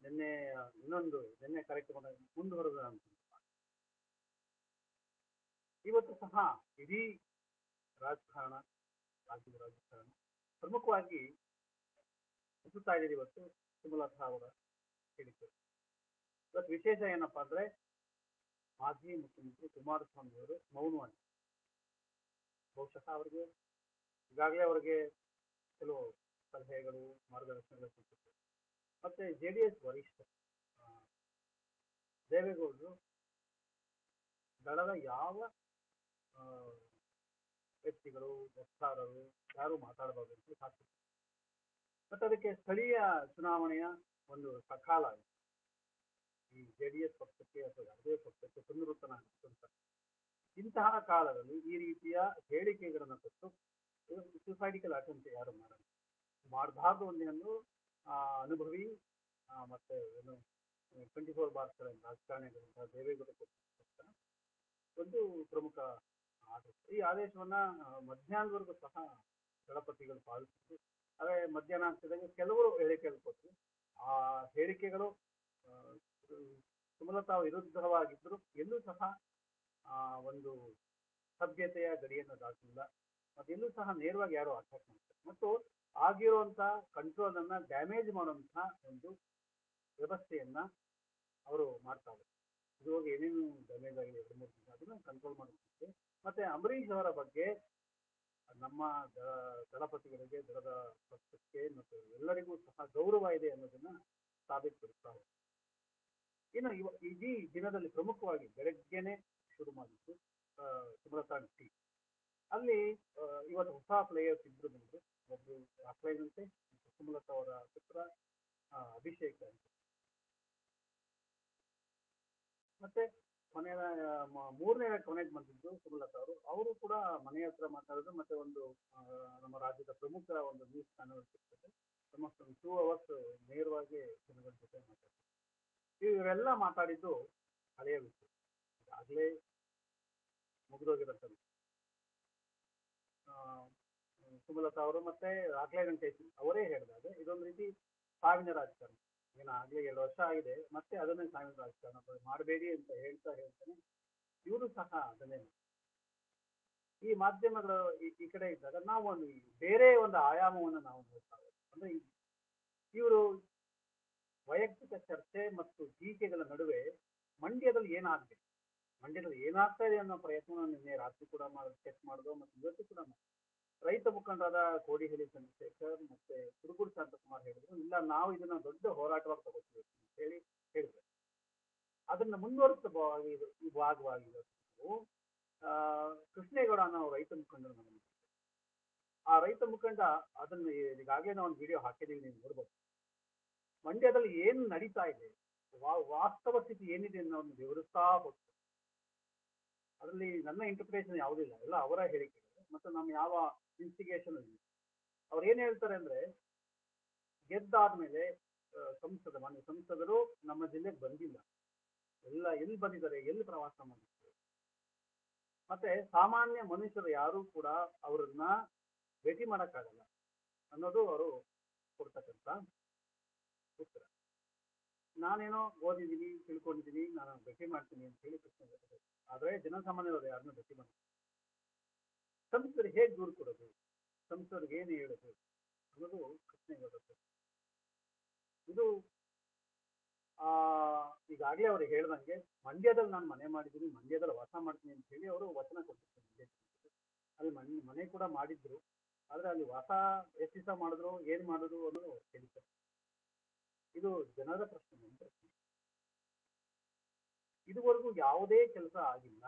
ನಿನ್ನೆ ಇನ್ನೊಂದು ನಿನ್ನೆ ಕಾರ್ಯಕ್ರಮದ ಮುಂದುವರೆದ ಅಂತ ಇವತ್ತು ಸಹ ಇಡೀ ರಾಜಕಾರಣ ರಾಜ್ಯದ ರಾಜಕಾರಣ ಪ್ರಮುಖವಾಗಿ ಸುತ್ತಾ ಇದೆ ಇವತ್ತು ಸುಮಲತಾ ಅವರ ಹೇಳಿಕೆ ಇವತ್ತು ವಿಶೇಷ ಏನಪ್ಪಾ ಅಂದ್ರೆ ಮಾಜಿ ಮುಖ್ಯಮಂತ್ರಿ ಕುಮಾರಸ್ವಾಮಿ ಅವರು ಮೌನವಾಗಿ ಬಹುಶಃ ಅವರಿಗೆ ಈಗಾಗಲೇ ಅವರಿಗೆ ಕೆಲವು ಸಲಹೆಗಳು ಮಾರ್ಗದರ್ಶನಗಳು ಸಿಕ್ಕಿತ್ತು ಮತ್ತೆ ಜೆ ಡಿ ಎಸ್ ವರಿಷ್ಠ ಆ, ದೇವೇಗೌಡರು ದಳದ ಯಾವ ಆ, ವ್ಯಕ್ತಿಗಳು ವಕ್ತಾರರು ಯಾರು ಮಾತಾಡಬಾರ್ದು ಅಂತ ಹಾಕಿದ್ರು ಮತ್ತೆ ಅದಕ್ಕೆ ಸ್ಥಳೀಯ ಚುನಾವಣೆಯ ಒಂದು ಸಕಾಲ ಇದೆ. ಈ ಜೆ ಡಿ ಎಸ್ ಪಕ್ಷಕ್ಕೆ ಅಥವಾ ಯಾವುದೇ ಪಕ್ಷಕ್ಕೆ ಪುನರುತ್ತನ ಅಂತ ಇಂತಹ ಕಾಲದಲ್ಲಿ ಈ ರೀತಿಯ ಹೇಳಿಕೆಗಳನ್ನು ಕೊಟ್ಟು ಸುಸೈಡಿಕಲ್ ಅಟೆಂಪ್ಟ್ ಯಾರು ಮಾಡಲ್ಲ ಮಾಡಬಾರ್ದು ಒಂದೇನು ಆ, ಅನುಭವಿ ಆ, ಮತ್ತೆ ಏನು ಟ್ವೆಂಟಿ ಫೋರ್ ಬಾರ್ಸ್ ರಾಜಕಾರಣಿಗಳಿಂದ ದೇವೇಗೌಡ ಕೊಟ್ಟಿರ್ತಕ್ಕಂಥ ಒಂದು ಪ್ರಮುಖ ಆದೇಶ ಈ ಆದೇಶವನ್ನ ಆ, ಮಧ್ಯಾಹ್ನದವರೆಗೂ ಸಹ ದಳಪತಿಗಳು ಪಾಲಿಸಿದ್ರು ಆದರೆ ಮಧ್ಯಾಹ್ನ ಆಗ್ತಿದ್ದಂಗೆ ಕೆಲವರು ಹೇಳಿಕೆಗಳು ಕೊಟ್ಟರು ಆ ಹೇಳಿಕೆಗಳು ಆ, ಸುಮಲತಾ ವಿರುದ್ಧವಾಗಿದ್ದರು ಎಲ್ಲೂ ಸಹ ಆ, ಒಂದು ಸಭ್ಯತೆಯ ಗಡಿಯನ್ನು ದಾಟಿಲ್ಲ ಮತ್ತೆ ಎಲ್ಲೂ ಸಹ ನೇರವಾಗಿ ಯಾರು ಅಟ್ಯಾಕ್ ಮಾಡ್ತಾರೆ ಮತ್ತು ಆಗಿರುವಂತ ಕಂಟ್ರೋಲ್ ಅನ್ನ ಡ್ಯಾಮೇಜ್ ಮಾಡುವಂತಹ ಒಂದು ವ್ಯವಸ್ಥೆಯನ್ನ ಅವರು ಮಾಡ್ತಾರೆ ಇವಾಗ ಏನೇನು ಡ್ಯಾಮೇಜ್ ಆಗಿದೆ ಎರಡು ಮೂರು ದಿನ ಅದನ್ನ ಕಂಟ್ರೋಲ್ ಮಾಡುತ್ತೆ ಮತ್ತೆ ಅಂಬರೀಷ್ ಅವರ ಬಗ್ಗೆ ನಮ್ಮ ದ- ದಳಪತಿಗಳಿಗೆ ದಳದ ಪಕ್ಷಕ್ಕೆ ಮತ್ತು ಎಲ್ಲರಿಗೂ ಸಹ ಗೌರವ ಇದೆ ಅನ್ನೋದನ್ನ ಸಾಬೀತುಪಡಿಸ್ತಾರೆ ಇನ್ನು ಇವ ಇಡೀ ದಿನದಲ್ಲಿ ಪ್ರಮುಖವಾಗಿ ಬೆಳಗ್ಗೆನೆ ಶುರು ಮಾಡಿದ್ದು ಆ, ಸುಮಲತಾ ಟಿ ಅಲ್ಲಿ ಆ, ಇವತ್ತು ಹೊಸ ಪ್ಲೇಯರ್ಸ್ ಇಬ್ರು ಬಂದ್ರು ಒಬ್ರು ಅಪ್ಲೈನ್ ಅಂತೆ ಮತ್ತು ಸುಮಲತಾ ಅವರ ಪುತ್ರ ಆ, ಅಭಿಷೇಕ್ ಅಂತ ಮತ್ತೆ ಕೊನೆಯ ಮ- ಮೂರನೇ ಕೊನೆಗೆ ಬಂದಿದ್ದು ಸುಮಲತಾ ಅವರು ಅವರು ಕೂಡ ಮನೆ ಹತ್ರ ಮಾತಾಡಿದ್ರು ಮತ್ತೆ ಒಂದು ಆ, ನಮ್ಮ ರಾಜ್ಯದ ಪ್ರಮುಖ ಒಂದು ನ್ಯೂಸ್ ಚಾನಲ್ ಸಿಗ್ತದೆ ಆಲ್ಮೋಸ್ಟ್ ಒಂದು ಟೂ ಅವರ್ಸ್ ನೇರವಾಗಿ ಜನಗಳ ಜೊತೆ ಮಾತಾಡ್ತಾರೆ ಇವರೆಲ್ಲ ಮಾತಾಡಿದ್ದು ಹಳೆಯ ವಿಷಯ ಈಗಾಗಲೇ ಮುಗಿದೋಗಿರೋಂಥ ವಿಷಯ ಆ, ಸುಮಲತಾ ಅವರು ಮತ್ತೆ ರಾಕ್ಲೇ ವೆಂಕಟೇಶ್ ಅವರೇ ಹೇಳಿದಾಗ ಇದೊಂದು ರೀತಿ ಸಾವಿನ ರಾಜಕಾರಣ ಏನು ಆಗ್ಲೇ ಎರಡು ವರ್ಷ ಆಗಿದೆ ಮತ್ತೆ ಅದನ್ನೇ ಸಾವಿನ ರಾಜಕಾರಣ ಮಾಡಬೇಡಿ ಅಂತ ಹೇಳ್ತಾ ಹೇಳ್ತಾನೆ ಇವರು ಸಹ ಅದನ್ನೇ ಮಾಡ್ತಾರೆ. ಈ ಮಾಧ್ಯಮಗಳು ಈ ಈ ಕಡೆ ಇದ್ದಾಗ ನಾವು ಒಂದು ಈ ಬೇರೆ ಒಂದು ಆಯಾಮವನ್ನು ನಾವು ನೋಡ್ತಾ ಇದ್ದೀವಿ. ಅಂದ್ರೆ ಇವರು ವೈಯಕ್ತಿಕ ಚರ್ಚೆ ಮತ್ತು ಟೀಕೆಗಳ ನಡುವೆ ಮಂಡ್ಯದಲ್ಲಿ ಏನಾಗಬೇಕು ಮಂಡ್ಯದಲ್ಲಿ ಏನಾಗ್ತಾ ಇದೆ ಅನ್ನೋ ಪ್ರಯತ್ನ ನಿನ್ನೆ ರಾತ್ರಿ ಕೂಡ ಮಾಡಿ ಚೆಕ್ ಮಾಡಿದ್ರು ಮತ್ತು ಇವತ್ತು ಕೂಡ ಮಾಡಿದ್ರು. ರೈತ ಮುಖಂಡರಾದ ಕೋಡಿಹಳ್ಳಿ ಚಂದ್ರಶೇಖರ್ ಮತ್ತೆ ಕುರುಬೂರು ಶಾಂತಕುಮಾರ್ ಹೇಳಿದ್ರು ಇಲ್ಲ ನಾವು ಇದನ್ನ ದೊಡ್ಡ ಹೋರಾಟವಾಗಿ ತಗೋತೀವಿ ಅಂತ ಹೇಳಿ ಹೇಳಿದ್ರು ಅದನ್ನ ಮುಂದುವರಿಸಿದ ಭಾಗವಾಗಿ ಇದು- ಈ ಭಾಗವಾಗಿ ಇವತ್ತು ನಾವು ಆ, ಕೃಷ್ಣೇಗೌಡ ಅನ್ನೋ ರೈತ ಮುಖಂಡರನ್ನ ಗಮನಿಸಿದ್ವಿ. ಆ ರೈತ ಮುಖಂಡ ಅದನ್ನ ಈಗಾಗಲೇ ನಾವು ಒಂದು ವಿಡಿಯೋ ಹಾಕಿದೀವಿ ನೀವು ನೋಡ್ಬೋದು ಮಂಡ್ಯದಲ್ಲಿ ಏನು ನಡೀತಾ ಇದೆ ವಾ- ವಾಸ್ತವ ಸ್ಥಿತಿ ಏನಿದೆ ಅನ್ನೋದನ್ನ ವಿವರಿಸ್ತಾ ಹೋಗ್ತಾರೆ ಅದರಲ್ಲಿ ನನ್ನ ಇಂಟರ್ಪ್ರಿಟೇಷನ್ ಯಾವುದಿಲ್ಲ ಎಲ್ಲ ಅವರ ಹೇಳಿಕೆ ಮತ್ತು ನಮ್ಮ ಯಾವ ಇನ್ಸ್ಟಿಗೇಷನ್ ಇಲ್ಲ ಅವ್ರು ಏನ್ ಹೇಳ್ತಾರೆ ಅಂದ್ರೆ ಗೆದ್ದಾದ್ಮೇಲೆ ಆ, ಸಂಸದ ಮಾನ್ಯ ಸಂಸದರು ನಮ್ಮ ಜಿಲ್ಲೆಗೆ ಬಂದಿಲ್ಲ ಎಲ್ಲ ಎಲ್ಲಿ ಬಂದಿದ್ದಾರೆ ಎಲ್ಲಿ ಪ್ರವಾಸ ಮಾಡಿದ್ದಾರೆ ಮತ್ತೆ ಸಾಮಾನ್ಯ ಮನುಷ್ಯರು ಯಾರು ಕೂಡ ಅವರನ್ನ ಭೇಟಿ ಮಾಡಕ್ಕಾಗಲ್ಲ ಅನ್ನೋದು ಅವರು ಕೊಡ್ತಕ್ಕಂಥ ಉತ್ತರ ನಾನೇನೋ ಓದಿದ್ದೀನಿ ತಿಳ್ಕೊಂಡಿದ್ದೀನಿ ನಾನು ಭೇಟಿ ಮಾಡ್ತೀನಿ ಅಂತ ಹೇಳಿ ಪ್ರಶ್ನೆ ಕೇಳ್ತಾರೆ. ಆದ್ರೆ ಜನಸಾಮಾನ್ಯರು ಯಾರನ್ನೂ ಭೇಟಿ ಮಾಡ್ತಾರೆ ಸಂಸದರಿಗೆ ಹೇಗೆ ದೂರು ಕೊಡೋದು ಸಂಸದರಿಗೆ ಏನು ಹೇಳೋದು ಅನ್ನೋದು ಪ್ರಶ್ನೆಗಳು ಬರ್ತದೆ. ಇದು ಆ ಈಗಾಗಲೇ ಅವ್ರು ಹೇಳ್ದಂಗೆ ಮಂಡ್ಯದಲ್ಲಿ ನಾನು ಮನೆ ಮಾಡಿದ್ದೀನಿ ಮಂಡ್ಯದಲ್ಲಿ ವಾಸ ಮಾಡ್ತೀನಿ ಅಂತ ಹೇಳಿ ಅವರು ವಚನ ಕೊಟ್ಟಿದ್ರು ಮಂಡ್ಯ ಜನತೆಗೆ. ಅಲ್ಲಿ ಮನೆ ಮನೆ ಕೂಡ ಮಾಡಿದ್ರು ಆದ್ರೆ ಅಲ್ಲಿ ವಾಸ ಎಷ್ಟು ದಿವಸ ಮಾಡಿದ್ರು ಏನ್ ಮಾಡಿದ್ರು ಅನ್ನೋದು ಹೇಳ್ತಾರೆ ಇದು ಜನರ ಪ್ರಶ್ನೆ ನನ್ನ ಪ್ರಶ್ನೆ ಇದುವರೆಗೂ ಯಾವುದೇ ಕೆಲಸ ಆಗಿಲ್ಲ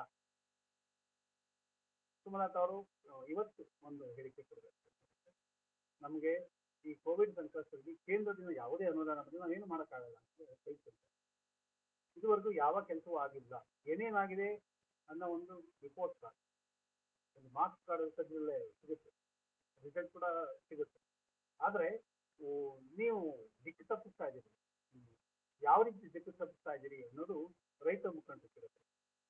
ಸುಮಲತಾ ಅವರು ಆ, ಇವತ್ತು ಒಂದು ಹೇಳಿಕೆ ಕೊಡಬೇಕು ನಮಗೆ ಈ ಕೋವಿಡ್ ಸಂಕಷ್ಟದಲ್ಲಿ ಕೇಂದ್ರದಿಂದ ಯಾವುದೇ ಅನುದಾನ ಬಂದ್ರೆ ನಾವೇನು ಮಾಡೋಕ್ಕಾಗಲ್ಲ ಅಂತ ಹೇಳ್ತಾರೆ ಇದುವರೆಗೂ ಯಾವ ಕೆಲಸವೂ ಆಗಿಲ್ಲ ಏನೇನಾಗಿದೆ ಅನ್ನೋ ಒಂದು ರಿಪೋರ್ಟ್ ಕಾರ್ಡ್ ಒಂದು ಮಾರ್ಕ್ಸ್ ಕಾರ್ಡ್ ಸದ್ಯದಲ್ಲೇ ಸಿಗುತ್ತೆ ರಿಸಲ್ಟ್ ಕೂಡ ಸಿಗುತ್ತೆ ಆದ್ರೆ ಓ, ನೀವು ದಿಕ್ಕು ತಪ್ಪಿಸ್ತಾ ಇದ್ದೀರಿ ಹ್ಮ್. ಯಾವ ರೀತಿ ದಿಕ್ಕು ತಪ್ಪಿಸ್ತಾ ಇದ್ದೀರಿ ಅನ್ನೋದು ರೈತ ಮುಖಂಡರು ಸಿಗುತ್ತೆ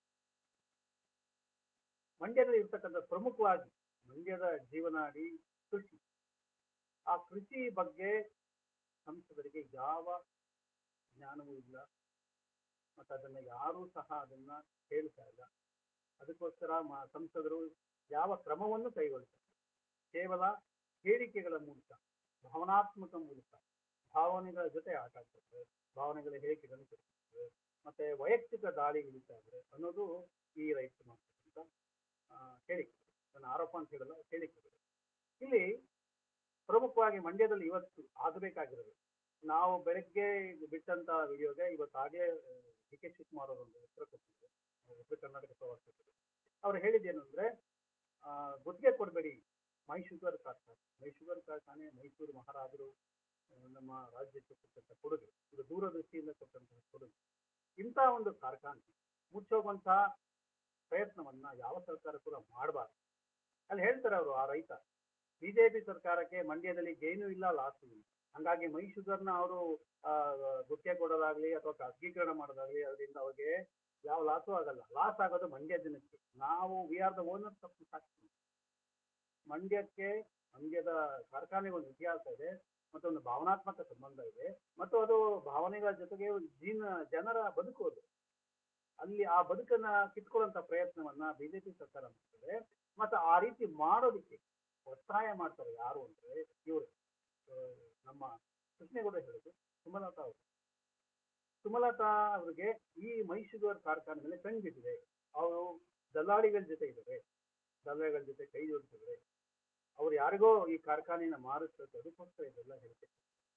ಮಂಡ್ಯದಲ್ಲಿ ಇರ್ತಕ್ಕಂಥ ಪ್ರಮುಖವಾಗಿ ಮಂಡ್ಯದ ಜೀವನಾಡಿ ಕೃಷಿ ಆ ಕೃಷಿ ಬಗ್ಗೆ ಸಂಸದರಿಗೆ ಯಾವ ಜ್ಞಾನ ಜ್ಞಾನವೂ ಇಲ್ಲ ಮತ್ತು ಅದನ್ನು ಯಾರೂ ಸಹ ಅದನ್ನ ಹೇಳ್ತಾ ಇಲ್ಲ ಅದಕ್ಕೋಸ್ಕರ ಮ ಸಂಸದರು ಯಾವ ಕ್ರಮವನ್ನು ಕೈಗೊಳ್ತಾರೆ ಕೇವಲ ಹೇಳಿಕೆಗಳ ಮೂಲಕ ಭಾವನಾತ್ಮಕ ಮೂಲಕ ಭಾವನೆಗಳ ಜೊತೆ ಆಟ ಆಡ್ತಾರೆ ಭಾವನೆಗಳ ಹೇಳಿಕೆಗಳನ್ನು ಕೊಡ್ತಾರೆ ಮತ್ತೆ ವೈಯಕ್ತಿಕ ದಾಳಿ ಇಳಿತಾ ಇದ್ದಾರೆ ಅನ್ನೋದು ಈ ರೈತರು ಮಾಡ್ತಕ್ಕಂಥ ಆ, ಹೇಳಿಕೆ ನನ್ನ ಆರೋಪ ಅಂತ ಹೇಳಲ್ಲ ಹೇಳಿಕೆಗಳು ಇಲ್ಲಿ ಪ್ರಮುಖವಾಗಿ ಮಂಡ್ಯದಲ್ಲಿ ಇವತ್ತು ಆಗಬೇಕಾಗಿರೋದು ನಾವು ಬೆಳಗ್ಗೆ ಬಿಟ್ಟಂತ ವಿಡಿಯೋಗೆ ಇವತ್ತು ಹಾಗೆ ಡಿ ಕೆ ಶಿವಕುಮಾರ್ ಅವರು ಒಂದು ಉತ್ತರ ಕೊಟ್ಟಿದ್ರು ಅವ್ರು ಉತ್ತರ ಕರ್ನಾಟಕ ಪ್ರವಾಸದಲ್ಲಿ ಅವ್ರು ಹೇಳಿದ್ದೇನು ಅಂದ್ರೆ ಆ, ಗುತ್ತಿಗೆ ಕೊಡಬೇಡಿ ಮೈ ಶುಗರ್ ಕಾರ್ಖಾನೆ ಮೈ ಶುಗರ್ ಕಾರ್ಖಾನೆ ಮೈಸೂರು ಮಹಾರಾಜರು ಆ, ನಮ್ಮ ರಾಜ್ಯಕ್ಕೆ ಕೊಟ್ಟಂತ ಕೊಡುಗೆ ಇದು ದೂರದೃಷ್ಟಿಯಿಂದ ಕೊಟ್ಟಂತಹ ಕೊಡುಗೆ ಇಂಥ ಒಂದು ಕಾರ್ಖಾನೆ ಮುಚ್ಚೋಗುವಂತ ಪ್ರಯತ್ನವನ್ನ ಯಾವ ಸರ್ಕಾರ ಕೂಡ ಮಾಡಬಾರ್ದು ಅಲ್ಲಿ ಹೇಳ್ತಾರೆ ಅವರು ಆ ರೈತ ಬಿಜೆಪಿ ಸರ್ಕಾರಕ್ಕೆ ಮಂಡ್ಯದಲ್ಲಿ ಗೇನು ಇಲ್ಲ ಲಾಸು ಇಲ್ಲ ಹಂಗಾಗಿ ಮೈ ಶುಗರ್ನ ಅವರು ಗುತ್ತಿಗೆ ಕೊಡೋದಾಗ್ಲಿ ಅಥವಾ ಖಾಸಗೀಕರಣ ಮಾಡೋದಾಗ್ಲಿ ಅದರಿಂದ ಅವ್ರಿಗೆ ಯಾವ ಲಾಸು ಆಗಲ್ಲ ಲಾಸ್ ಆಗೋದು ಮಂಡ್ಯ ಜನಕ್ಕೆ ನಾವು we are the owner of ಮಂಡ್ಯಕ್ಕೆ ಮಂಡ್ಯದ ಕಾರ್ಖಾನೆಗೆ ಒಂದು ಇತಿಹಾಸ ಇದೆ ಮತ್ತು ಒಂದು ಭಾವನಾತ್ಮಕ ಸಂಬಂಧ ಇದೆ ಮತ್ತು ಅದು ಭಾವನೆಗಳ ಜೊತೆಗೆ ಒಂದು ಜೀನ ಜನರ ಬದುಕು ಅದು ಅಲ್ಲಿ ಆ ಬದುಕನ್ನ ಕಿತ್ಕೊಳ್ಳುವಂತ ಪ್ರಯತ್ನವನ್ನ ಬಿಜೆಪಿ ಸರ್ಕಾರ ಮಾಡ್ತದೆ ಮತ್ತು ಆ ರೀತಿ ಮಾಡೋದಕ್ಕೆ ಒತ್ತಾಯ ಮಾಡ್ತಾರೆ ಯಾರು ಅಂದ್ರೆ ಇವರು ನಮ್ಮ ಕೃಷ್ಣೇಗೌಡ ಹೇಳಿದ್ರು ಸುಮಲತಾ ಅವರು ಸುಮಲತಾ ಅವರಿಗೆ ಈ ಮೈಸೂರು ಕಾರ್ಖಾನೆ ಮೇಲೆ ಕಣ್ಣು ಬಿದ್ದಿದೆ ಅವರು ದಲ್ಲಾಳಿಗಳ ಜೊತೆ ಇದ್ದಾರೆ ದಲ್ಲಾಳಿಗಳ ಜೊತೆ ಕೈ ಜೋಡಿಸಿದ್ದಾರೆ ಅವ್ರು ಯಾರಿಗೋ ಈ ಕಾರ್ಖಾನೆನ ಮಾರಿಸ್ಬೇಕು ಅದಕ್ಕೋಸ್ಕರ ಇದೆಲ್ಲ ಹೇಳ್ತಾರೆ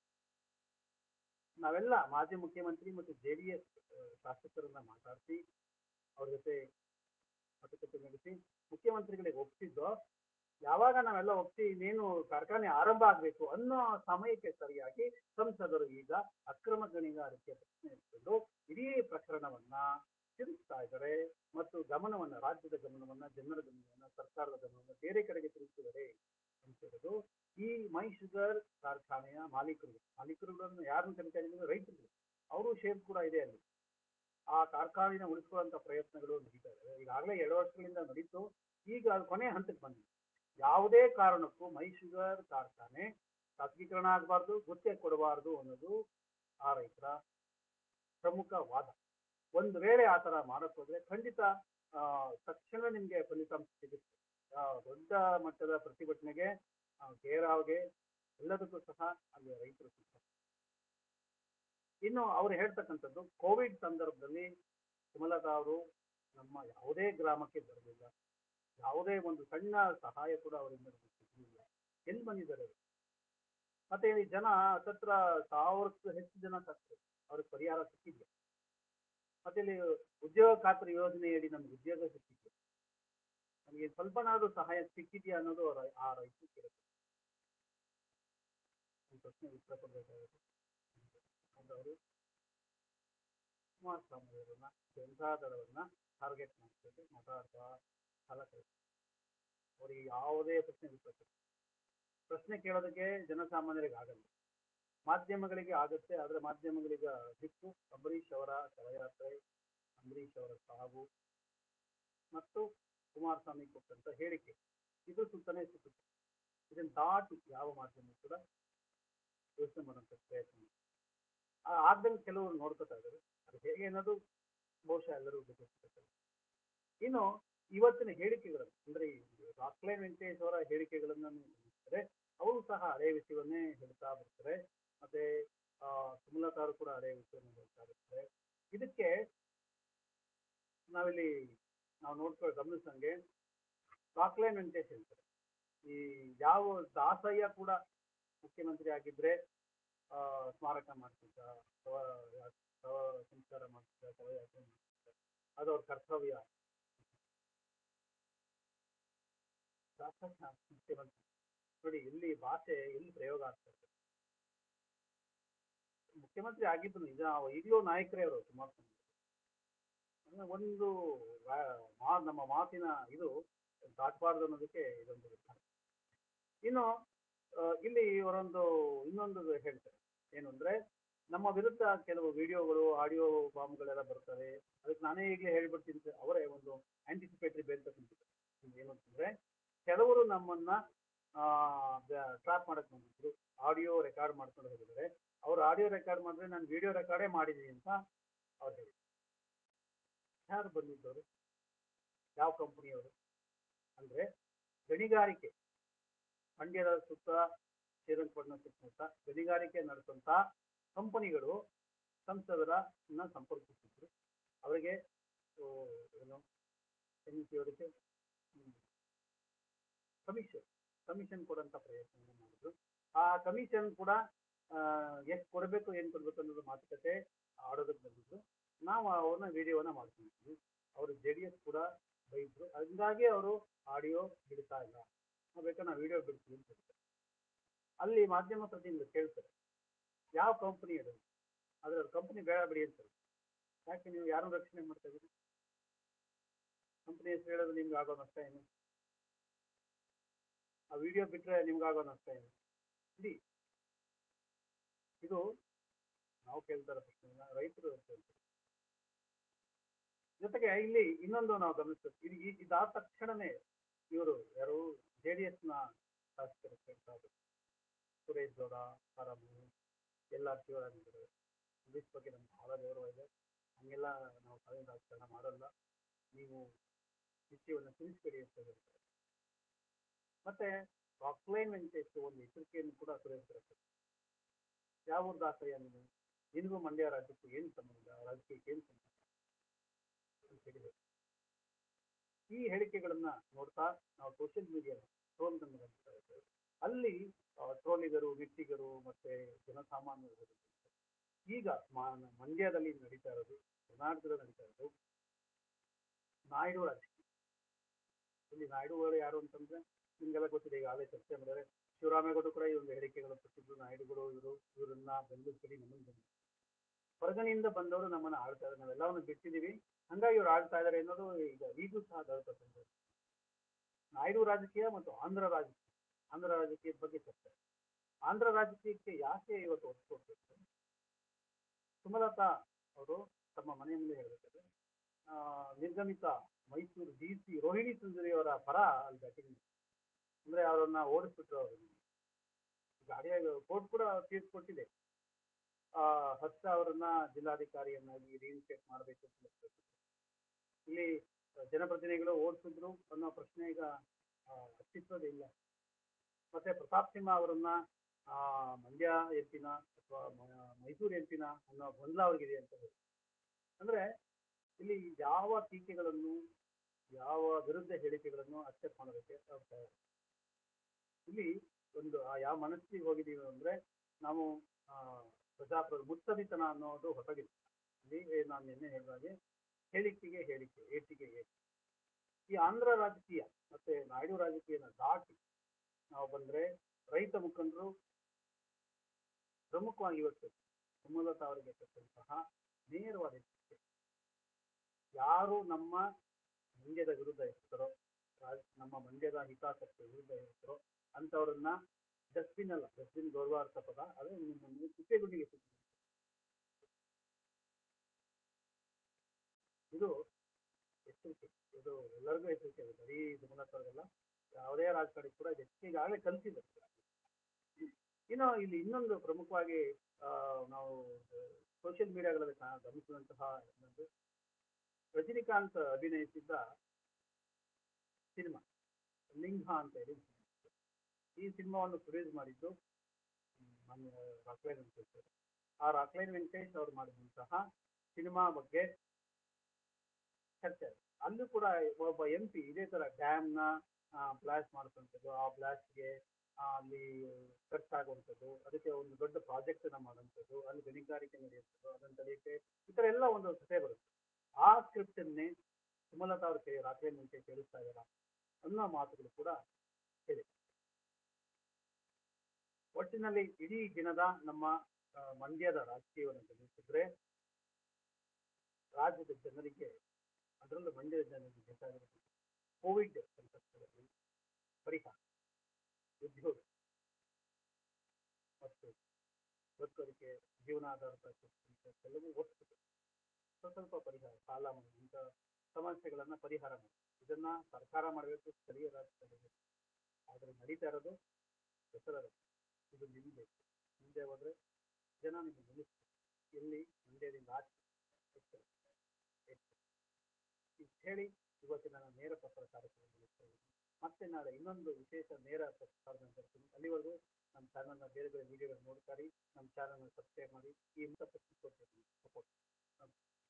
ನಾವೆಲ್ಲ ಮಾಜಿ ಮುಖ್ಯಮಂತ್ರಿ ಮತ್ತು ಜೆ ಡಿ ಎಸ್ ಶಾಸಕರನ್ನ ಮಾತಾಡಿಸಿ ಅವ್ರ ಜೊತೆ ಮಾತುಕತೆ ನಡೆಸಿ ಮುಖ್ಯಮಂತ್ರಿಗಳಿಗೆ ಒಪ್ಪಿದ್ದೋ ಯಾವಾಗ ನಾವೆಲ್ಲ ಒಪ್ಸಿ ಇನ್ನೇನು ಕಾರ್ಖಾನೆ ಆರಂಭ ಆಗಬೇಕು ಅನ್ನೋ ಸಮಯಕ್ಕೆ ಸರಿಯಾಗಿ ಸಂಸದರು ಈಗ ಅಕ್ರಮ ಗಣಿಗಾರಿಕೆ ಪ್ರಶ್ನೆ ಇಟ್ಕೊಂಡು ಇಡೀ ಪ್ರಕರಣವನ್ನ ತಿರುಗಿಸ್ತಾ ಇದ್ದಾರೆ ಮತ್ತು ಗಮನವನ್ನ ರಾಜ್ಯದ ಗಮನವನ್ನ ಜನರ ಗಮನವನ್ನ ಸರ್ಕಾರದ ಗಮನವನ್ನ ಬೇರೆ ಕಡೆಗೆ ತಿರುಗಿಸಿದ್ದಾರೆ ಅಂತ ಹೇಳೋದು ಈ ಮೈ ಶುಗರ್ ಕಾರ್ಖಾನೆಯ ಮಾಲೀಕರು ಮಾಲೀಕರುಗಳನ್ನು ಯಾರನ್ನು ಕರಿತಾ ಇದ್ದೀವಿ ರೈತರು ಅವರು ಶೇರ್ ಕೂಡ ಇದೆ ಅಲ್ಲಿ ಆ ಕಾರ್ಖಾನೆನ ಉಳಿಸ್ಕೊಳ್ಳುವಂತ ಪ್ರಯತ್ನಗಳು ನಡೀತಾ ಇದೆ ಈಗಾಗಲೇ ಎರಡು ವರ್ಷಗಳಿಂದ ನಡೀತು ಈಗ ಅದು ಕೊನೆ ಹಂತಕ್ಕೆ ಬಂದಿದೆ ಯಾವುದೇ ಕಾರಣಕ್ಕೂ ಮೈ ಶುಗರ್ ಕಾರ್ಖಾನೆ ಖಾಸಗೀಕರಣ ಆಗಬಾರ್ದು ಗುತ್ತಿಗೆ ಕೊಡಬಾರ್ದು ಅನ್ನೋದು ಆ ರೈತರ ಪ್ರಮುಖ ವಾದ ಒಂದು ವೇಳೆ ಆ ತರ ಮಾಡಕ್ ಹೋದ್ರೆ ಖಂಡಿತ ಆ, ತಕ್ಷಣ ನಿಮ್ಗೆ ಫಲಿತಾಂಶ ಸಿಗುತ್ತೆ ಆ, ದೊಡ್ಡ ಮಟ್ಟದ ಪ್ರತಿಭಟನೆಗೆ ಆ, ಘೇರಾವ್ಗೆ ಎಲ್ಲದಕ್ಕೂ ಸಹ ಅಲ್ಲಿ ರೈತರು ಸಿಗ್ತಾರೆ ಇನ್ನು ಅವ್ರು ಹೇಳ್ತಕ್ಕಂಥದ್ದು ಕೋವಿಡ್ ಸಂದರ್ಭದಲ್ಲಿ ಸುಮಲತಾ ಅವರು ನಮ್ಮ ಯಾವುದೇ ಗ್ರಾಮಕ್ಕೆ ಬರಲಿಲ್ಲ ಯಾವುದೇ ಒಂದು ಸಣ್ಣ ಸಹಾಯ ಕೂಡ ಅವರಿಂದ ನಮ್ಗೆ ಸಿಗ್ಲಿಲ್ಲ ಎಲ್ಲಿ ಬಂದಿದ್ದಾರೆ ಅವ್ರು? ಮತ್ತೆ ಈ ಜನ ಹತ್ತತ್ರ ಸಾವಿರಕ್ಕೂ ಹೆಚ್ಚು ಜನ ಸತ್ತು ಅವ್ರಿಗೆ ಪರಿಹಾರ ಸಿಕ್ಕಿದ್ಯಾ ಮತ್ತೆ ಇಲ್ಲಿ ಉದ್ಯೋಗ ಖಾತ್ರಿ ಯೋಜನೆಯಡಿ ನಮ್ಗೆ ಉದ್ಯೋಗ ಸಿಕ್ಕಿದ್ಯಾ ನಮಗೆ ಸ್ವಲ್ಪನಾದ್ರೂ ಸಹಾಯ ಸಿಕ್ಕಿದ್ಯಾ ಅನ್ನೋದು ಅವ್ರ ಆ ರೈತರು ಕೇಳ್ತಾರೆ ಈ ಪ್ರಶ್ನೆ ಉತ್ತರ ಕೊಡಬೇಕಾಗುತ್ತೆ ಅವರು ಕುಮಾರಸ್ವಾಮಿ ಅವರನ್ನ ಜನತಾದಳವನ್ನ ಟಾರ್ಗೆಟ್ ಮಾಡ್ಕೊಂಡು ಮಾತಾಡ್ತಾ ಕಾಲ ಕಳಿಸ್ತಾರೆ ಅವರಿಗೆ ಯಾವುದೇ ಪ್ರಶ್ನೆ ಉತ್ತರ ಕೊಡ್ತಾರೆ. ಪ್ರಶ್ನೆ ಕೇಳೋದಕ್ಕೆ ಜನಸಾಮಾನ್ಯರಿಗೆ ಆಗಲ್ಲ ಮಾಧ್ಯಮಗಳಿಗೆ ಆಗುತ್ತೆ ಆದ್ರೆ ಮಾಧ್ಯಮಗಳಿಗೆ ದಿಕ್ಕು ಅಂಬರೀಷ್ ಅವರ ಶವಯಾತ್ರೆ ಅಂಬರೀಷ್ ಅವರ ಸಾವು ಮತ್ತು ಕುಮಾರಸ್ವಾಮಿ ಕೊಟ್ಟಂತ ಹೇಳಿಕೆ ಇದು ಸುತ್ತನೇ ಸುತ್ತುತ್ತೆ ಇದನ್ನ ದಾಟಿ ಯಾವ ಮಾಧ್ಯಮ ಕೂಡ ಯೋಚನೆ ಮಾಡುವಂತ ಪ್ರಯತ್ನ ಮಾಡಿಲ್ಲ. ಆ ಆಗ್ದಂಗೆ ಕೆಲವರು ನೋಡ್ಕೊತಾ ಇದ್ದಾರೆ ಅದು ಹೇಗೆ ಅನ್ನೋದು ಬಹುಶಃ ಎಲ್ಲರೂ ಗೊತ್ತಿರ್ತಾರೆ ಇನ್ನು ಇವತ್ತಿನ ಹೇಳಿಕೆಗಳನ್ನು ಅಂದ್ರೆ ಈ ರಾಕ್ಲೈನ್ ವೆಂಕಟೇಶ್ ಅವರ ಹೇಳಿಕೆಗಳನ್ನ ನೀವು ಗಮನಿಸಿದ್ರೆ ಅವರು ಸಹ ಅದೇ ವಿಷಯವನ್ನೇ ಹೇಳ್ತಾ ಬರ್ತಾರೆ ಮತ್ತೆ ಆ ಸುಮಲತಾ ಅವರು ಕೂಡ ಅದೇ ವಿಷಯವನ್ನು ಹೇಳ್ತಾ ಬರ್ತಾರೆ ಇದಕ್ಕೆ ನಾವಿಲ್ಲಿ ನಾವು ನೋಡ್ಕೊಳ್ಳೋ ಗಮನಿಸಂಗೆ ರಾಕ್ಲೈನ್ ವೆಂಕಟೇಶ್ ಹೇಳ್ತಾರೆ ಈ ಯಾವ ದಾಸಯ್ಯ ಕೂಡ ಮುಖ್ಯಮಂತ್ರಿ ಆಗಿದ್ರೆ ಆ, ಸ್ಮಾರಕ ಮಾಡ್ತಿದ್ದ ಶವ ಶವ ಸಂಸ್ಕಾರ ಮಾಡ್ತಿದ್ದ ಶವಯಾತ್ರೆ ಮಾಡ್ತಿದ್ದ ಅದು ಅವ್ರ ಕರ್ತವ್ಯ ದಾಸಯ್ಯ ಮುಖ್ಯಮಂತ್ರಿ ನೋಡಿ ಎಲ್ಲಿ ಭಾಷೆ ಎಲ್ಲಿ ಪ್ರಯೋಗ ಆಗ್ತಾ ಇದೆ ಮುಖ್ಯಮಂತ್ರಿ ಆಗಿದ್ದು ನಿಜ ಅವ ಈಗಲೂ ನಾಯಕರೇ ಅವರು ಕುಮಾರಸ್ವಾಮಿ ಅಂದ್ರೆ ಒಂದು ವಾ- ಮಾ- ನಮ್ಮ ಮಾತಿನ ಇದು ದಾಟಬಾರ್ದು ಅನ್ನೋದಕ್ಕೆ ಇದೊಂದು ಉದಾಹರಣೆ. ಇನ್ನು ಆ, ಇಲ್ಲಿ ಅವರೊಂದು ಇನ್ನೊಂದು ಹೇಳ್ತಾರೆ ಏನು ಅಂದ್ರೆ ನಮ್ಮ ವಿರುದ್ಧ ಕೆಲವು ವಿಡಿಯೋಗಳು ಆಡಿಯೋ ಬಾಂಬ್ಗಳೆಲ್ಲ ಬರ್ತವೆ ಅದಕ್ಕೆ ನಾನೇ ಈಗಲೇ ಹೇಳ್ಬಿಡ್ತೀನಿ ಅಂತ ಅವರೇ ಒಂದು ಆಂಟಿಸಿಪೇಟರಿ ಬೇಲ್ ತಗೊಂಡಿದ್ದಾರೆ ಏನು ಅಂತಂದ್ರೆ ಕೆಲವರು ನಮ್ಮನ್ನ ಟ್ರಾಪ್ ಮಾಡಕ್ ಬಂದಿದ್ರು ಆಡಿಯೋ ರೆಕಾರ್ಡ್ ಮಾಡ್ಕೊಂಡು ಹೋಗಿದ್ದಾರೆ ಅವ್ರು ಆಡಿಯೋ ರೆಕಾರ್ಡ್ ಮಾಡಿದ್ರೆ ನಾನು ವಿಡಿಯೋ ರೆಕಾರ್ಡೇ ಮಾಡಿದ್ದೀನಿ ಅಂತ ಅವ್ರು ಹೇಳಿ ಯಾರು ಬಂದಿದ್ದವರು ಯಾವ ಕಂಪನಿಯವರು ಅಂದ್ರೆ ಗಣಿಗಾರಿಕೆ ಮಂಡ್ಯದ ಸುತ್ತ ಶ್ರೀರಂಗಪಟ್ಟಣ ಸುತ್ತಮುತ್ತ ಗಣಿಗಾರಿಕೆ ನಡೆಸುವಂತ ಕಂಪನಿಗಳು ಸಂಸದರನ್ನ ಸಂಪರ್ಕಿಸಿದ್ರು ಅವರಿಗೆ ಓ, ಏನು ಎನ್ ಸಿ ಅವರಿಗೆ ಕಮಿಷನ್ ಕಮಿಷನ್ ಕೊಡಂತ ಪ್ರಯತ್ನ ಮಾಡಿದ್ರು ಆ ಕಮಿಷನ್ ಕೂಡ ಎಷ್ಟು ಕೊಡಬೇಕು ಏನು ಕೊಡಬೇಕು ಅನ್ನೋದು ಮಾತುಕತೆ ಆಡೋದಕ್ಕೆ ಬಂದಿದ್ರು ನಾವು ಅವ್ರನ್ನ ವಿಡಿಯೋನ ಮಾಡ್ಕೊಂಡಿದ್ವಿ ಅವರು ಜೆ ಡಿ ಎಸ್ ಕೂಡ ಬೈದ್ರು ಹಂಗಾಗಿ ಅವರು ಆಡಿಯೋ ಬಿಡ್ತಾ ಇಲ್ಲ ನಾವು ಬೇಕಾದ್ರೆ ನಾವು ವಿಡಿಯೋ ಬಿಡ್ತೀವಿ ಅಂತ ಹೇಳ್ತಾರೆ ಅಲ್ಲಿ ಮಾಧ್ಯಮ ಪ್ರತಿನಿಧಿ ಕೇಳ್ತಾರೆ ಯಾವ ಕಂಪನಿ ಅದು ಅದ್ರ ಕಂಪನಿ ಬೇಡ ಬಿಡಿ ಅಂತಾರೆ ಯಾಕೆ ನೀವು ಯಾರನ್ನು ರಕ್ಷಣೆ ಮಾಡ್ತಾ ಇದ್ದೀರಿ ಕಂಪನಿ ಹೆಸರು ಹೇಳೋದು ನಿಮ್ಗೆ ಆಗೋ ನಷ್ಟ ಏನು ಆ ವಿಡಿಯೋ ಬಿಟ್ರೆ ನಿಮ್ಗೆ ಆಗೋ ನಷ್ಟ ಏನು ಬಿಡಿ ಇದು ನಾವು ಕೇಳ್ತಾರ ಪ್ರಶ್ನೆ ಇಲ್ಲ, ರೈತರು ಕೇಳ್ತಾರೆ ಜೊತೆಗೆ ಇಲ್ಲಿ ಇನ್ನೊಂದು ನಾವು ಗಮನಿಸ್ಬೇಕು ಇದು ಈ- ಇದಾದ ತಕ್ಷಣನೇ ಇವರು ಯಾರು ಜೆ ಡಿ ಎಸ್ನ ಶಾಸಕರು ಕೇಳ್ತಾ ಇದ್ರು ಸುರೇಶ್ ಗೌಡ ಆರಾಮು ಎಲ್ಲ ಶಿವರಾಮಿದ್ರು ಇಂಗ್ಲೀಷ್ ಬಗ್ಗೆ ನಮ್ಗೆ ಬಹಳ ಗೌರವ ಇದೆ ಹಂಗೆಲ್ಲ ನಾವು ಕಾನೂನು ರಾಜಕಾರಣ ಮಾಡಲ್ಲ ನೀವು ವಿಷಯವನ್ನು ತಿಳಿಸ್ಬೇಡಿ ಅಂತ ಹೇಳ್ತಾರೆ ಮತ್ತೆ ರಾಕ್ಲೈನ್ ವೆಂಕಟೇಶ್ ಒಂದು ಎಚ್ಚರಿಕೆಯನ್ನು ಕೂಡ ಸುರೇಶ್ ಯಾವ ಊರ್ದು ಆಶ್ರಯ ನೀನು ನಿನಗೂ ಮಂಡ್ಯ ರಾಜ್ಯಕ್ಕೂ ಏನು ಸಂಬಂಧ ರಾಜಕೀಯಕ್ಕೆ ಏನು ಸಂಬಂಧ ಅಂತ ಹೇಳಿದರು ಈ ಹೇಳಿಕೆಗಳನ್ನ ನೋಡ್ತಾ ನಾವು ಸೋಷಿಯಲ್ ಮೀಡಿಯಾ ಟ್ರೋಲ್ ಗಮನಿಸ್ತಾ ಇದ್ದೇವೆ ಅಲ್ಲಿ ಟ್ರೋಲಿಗರು ವ್ಯಕ್ತಿಗರು ಮತ್ತೆ ಜನಸಾಮಾನ್ಯರು ಈಗ ಮಾ- ಮಂಡ್ಯದಲ್ಲಿ ನಡೀತಾ ಇರೋದು ಕರ್ನಾಟಕದಲ್ಲಿ ನಡೀತಾ ಇರೋದು ನಾಯ್ಡು ರಾಜಕೀಯ ಇಲ್ಲಿ ನಾಯ್ಡುಗಳು ಯಾರು ಅಂತಂದ್ರೆ ನಿಮ್ಗೆಲ್ಲ ಗೊತ್ತಿದೆ ಈಗಾಗಲೇ ಚರ್ಚೆ ಮಾಡಿದರೆ ಶಿವರಾಮೇಗೌಡರು ಕೂಡ ಈ ಒಂದು ಹೇಳಿಕೆಗಳು ಕೊಟ್ಟಿದ್ರು ನಾಯ್ಡುಗಳು ಇವರು ಇವರನ್ನ ಬೆಂಬಲಿಸಿ ನಮ್ಮನ್ನು ಬಂದು ಹೊರಗನೆಯಿಂದ ಬಂದವರು ನಮ್ಮನ್ನ ಆಳ್ತಾ ಇದ್ದಾರೆ ನಾವೆಲ್ಲವನ್ನು ಬಿಟ್ಟಿದೀವಿ ಹಂಗಾಗಿ ಇವ್ರು ಆಳ್ತಾ ಇದ್ದಾರೆ ಅನ್ನೋದು ಈಗ ಈಗೂ ಸಹ ದೊರೆತ ಸಂಗತಿ. ನಾಯ್ಡು ರಾಜಕೀಯ ಮತ್ತು ಆಂಧ್ರ ರಾಜಕೀಯ ಆಂಧ್ರ ರಾಜಕೀಯದ ಬಗ್ಗೆ ಚರ್ಚೆ ಆಂಧ್ರ ರಾಜಕೀಯಕ್ಕೆ ಯಾಕೆ ಇವತ್ತು ಒತ್ತು ಕೊಡ್ಬೇಕು ಸುಮಲತಾ ಅವರು ತಮ್ಮ ಮನೆಯ ಮುಂದೆ ಹೇಳಬೇಕಾದ್ರೆ ಆ, ನಿರ್ಗಮಿತ ಮೈಸೂರು ಡಿ ಸಿ ರೋಹಿಣಿ ಸುಂದರಿ ಅವರ ಪರ ಅಲ್ಲಿ ಬ್ಯಾಟಿಂಗ್ ಅಂದ್ರೆ ಅವರನ್ನ ಓಡಿಸ್ಬಿಟ್ರು ಅವರು ಗಾಡಿಯ ಕೋರ್ಟ್ ಕೂಡ ತೀರ್ಪು ಕೊಟ್ಟಿದೆ ಆ ಹರ್ಷ ಅವರನ್ನ ಜಿಲ್ಲಾಧಿಕಾರಿಯನ್ನಾಗಿ ರೀಇನ್ಸ್ಟೇಟ್ ಮಾಡಬೇಕು ಅಂತ ಹೇಳ್ತಾರೆ. ಇಲ್ಲಿ ಜನಪ್ರತಿನಿಧಿಗಳು ಓಡಿಸಿದ್ರು ಅನ್ನೋ ಪ್ರಶ್ನೆ ಈಗ ಆ, ಅಸ್ತಿತ್ವದ ಇಲ್ಲ ಮತ್ತೆ ಪ್ರತಾಪ್ ಸಿಂಹ ಅವರನ್ನ ಆ, ಮಂಡ್ಯ ಎಂಪಿನ ಅಥವಾ ಮೈಸೂರು ಎಂಪಿನ ಅನ್ನೋ ಗೊಂದಲ ಅವ್ರಿಗಿದೆ ಅಂತ ಹೇಳಿ ಅಂದ್ರೆ ಇಲ್ಲಿ ಯಾವ ಟೀಕೆಗಳನ್ನು ಯಾವ ವಿರುದ್ಧ ಹೇಳಿಕೆಗಳನ್ನು ಅಕ್ಸೆಪ್ಟ್ ಮಾಡೋದಕ್ಕೆ ಅವ್ರು ತಯಾರು. ಇಲ್ಲಿ ಒಂದು ಆ ಯಾವ ಮನಸ್ಸಿಗೆ ಹೋಗಿದ್ದೀವಿ ಅಂದ್ರೆ ನಾವು ಆ, ಪ್ರಜಾಪ್ರ ಮುತ್ತಲಿತನ ಅನ್ನೋದು ಹೊರಗಿದೆ ಇಲ್ಲಿ ನಾನು ನಿನ್ನೆ ಹೇಳಿದಾಗೆ ಹೇಳಿಕೆಗೆ ಹೇಳಿಕೆ ಏಟಿಗೆ ಏಟಿಗೆ ಈ ಆಂಧ್ರ ರಾಜಕೀಯ ಮತ್ತೆ ನಾಯ್ಡು ರಾಜಕೀಯನ ದಾಟಿ ನಾವು ಬಂದ್ರೆ ರೈತ ಮುಖಂಡರು ಪ್ರಮುಖವಾಗಿ ಇವತ್ತು ಸುಮಲತಾ ಅವರಿಗೆ ಕೊಟ್ಟಂತಹ ನೇರವಾದ ಎಚ್ಚರಿಕೆ ಯಾರು ನಮ್ಮ ಮಂಡ್ಯದ ವಿರುದ್ಧ ಇರ್ತಾರೋ ರಾಜ್- ನಮ್ಮ ಮಂಡ್ಯದ ಹಿತಾಸಕ್ತಿ ವಿರುದ್ಧ ಇರ್ತಾರೋ ಅಂತವ್ರನ್ನ ಡಸ್ಟ್ಬಿನ್ ಅಲ್ಲ ಡಸ್ಟ್ಬಿನ್ ಗೌರವಾರ್ಥ ಪದ ಅದೇ ನಿಮ್ಮನ್ನು ಕುಪ್ಪೆಗುಂಡಿಗೆ ಸುತ್ತಿ ಇದು ಎಚ್ಚರಿಕೆ ಇದು ಎಲ್ಲರಿಗೂ ಎಚ್ಚರಿಕೆ ಇದೆ ಬರೀ ಸುಮಲತಾವ್ರಿಗೆಲ್ಲ ಯಾವುದೇ ರಾಜಕಾರಣಿ ಕೂಡ ಇದು ಎಚ್ಚರಿಕೆ ಈಗಾಗಲೇ ಕಲಿಸಿದೆ ಇನ್ನು ಇಲ್ಲಿ ಇನ್ನೊಂದು ಪ್ರಮುಖವಾಗಿ ಆ, ನಾವು ಸೋಷಿಯಲ್ ಮೀಡಿಯಾಗಳಲ್ಲಿ ಕಾ- ಗಮನಿಸಿದಂತಹ ಇನ್ನೊಂದು ರಜನಿಕಾಂತ್ ಅಭಿನಯಿಸಿದ್ದ ಸಿನಿಮಾ ಲಿಂಗ ಅಂತ ಹೇಳಿ ಈ ಸಿನಿಮಾವನ್ನು ಪ್ರೊಡ್ಯೂಸ್ ಮಾಡಿದ್ದು ಹ್ಮ್, ಮಾನ್ಯ ರಾಕ್ಲೈನ್ ವೆಂಕಟೇಶ್ ಅವರು. ಆ ರಾಕ್ಲೈನ್ ವೆಂಕಟೇಶ್ ಅವರು ಮಾಡಿದಂತಹ ಸಿನಿಮಾ ಬಗ್ಗೆ ಚರ್ಚೆ ಆಯ್ತು. ಅಲ್ಲೂ ಕೂಡ ಒಬ್ಬ ಎಂ ಪಿ ಇದೇ ತರ ಡ್ಯಾಮ್ ನ ಬ್ಲಾಸ್ಟ್ ಮಾಡುವಂಥದ್ದು ಆ ಬ್ಲಾಸ್ಟ್ಗೆ ಅಲ್ಲಿ ಖರ್ಚಾಗುವಂಥದ್ದು ಅದಕ್ಕೆ ಒಂದು ದೊಡ್ಡ ಪ್ರಾಜೆಕ್ಟ್ ನ ಮಾಡುವಂಥದ್ದು ಅಲ್ಲಿ ಗಣಿಗಾರಿಕೆ ನಡೆಯುವಂಥದ್ದು ಅದನ್ನ ತಡೆಯಕ್ಕೆ ಈ ತರ ಎಲ್ಲ ಒಂದು ಕಥೆ ಬರುತ್ತೆ ಆ ಸ್ಕ್ರಿಪ್ಟ್ ಅನ್ನೇ ಸುಮಲತಾ ಅವ್ರ ಕೈ ರಾಕ್ಲೈನ್ ವೆಂಕಟೇಶ್ ಕೇಳಿಸ್ತಾ ಇದಾರ ಅನ್ನೋ ಮಾತುಗಳು ಕೂಡ ಹೇಳಿ ಒಟ್ಟಿನಲ್ಲಿ ಇಡೀ ದಿನದ ನಮ್ಮ ಆ, ಮಂಡ್ಯದ ರಾಜಕೀಯವನ್ನು ಗಮನಿಸಿದ್ರೆ ರಾಜ್ಯದ ಜನರಿಗೆ ಅದರಲ್ಲೂ ಮಂಡ್ಯದ ಜನರಿಗೆ ಬೇಕಾಗಿರೋದು ಕೋವಿಡ್ ಸಂಕಷ್ಟದಲ್ಲಿ ಪರಿಹಾರ ಉದ್ಯೋಗ ಮತ್ತು ಬದುಕೋದಕ್ಕೆ ಜೀವನಾಧಾರಿತ ಕೆಲವು ವಸ್ತುಗಳು ಸ್ವಲ್ಪ ಸ್ವಲ್ಪ ಪರಿಹಾರ ಸಾಲ ಮನ್ನಾ ಇಂಥ ಸಮಸ್ಯೆಗಳನ್ನ ಪರಿಹಾರ ಮಾಡಿ ಇದನ್ನ ಸರ್ಕಾರ ಮಾಡಬೇಕು ಸ್ಥಳೀಯ ರಾಜ್ಯದಲ್ಲಿ ಆದರೆ ನಡೀತಾ ಇರೋದು ದಸರಾ ಇದು ನಿಲ್ಲಬೇಕು ಮುಂದೆ ಹೋದ್ರೆ ಜನ ನಿಮಗೆ ನಿಲ್ಲಿಸ್ತಾರೆ ಇಲ್ಲಿ ಮಂಡ್ಯದಿಂದ ಆಚೆ ಹೆಚ್ಚು ಹೆಚ್ಚು ಇಷ್ಟು ಹೇಳಿ ಇವತ್ತಿನ ನನ್ನ ನೇರ ಪ್ರಸಾರ ಕಾರ್ಯಕ್ರಮ ಮುಗಿಸ್ತಾ ಇದ್ದೀನಿ. ಮತ್ತೆ ನಾಳೆ ಇನ್ನೊಂದು ವಿಶೇಷ ನೇರ ಪ್ರಸಾರದಲ್ಲಿ ಬರ್ತೀನಿ ಅಲ್ಲಿವರೆಗೂ ನಮ್ಮ ಚಾನಲ್ನ ಬೇರೆ ಬೇರೆ ವಿಡಿಯೋಗಳು ನೋಡ್ತಾರೆ ನಮ್ಮ ಚಾನಲ್ನ ಸಬ್ಸ್ಕ್ರೈಬ್ ಮಾಡಿ ಈ ಇಂಥ ಸಪೋರ್ಟ್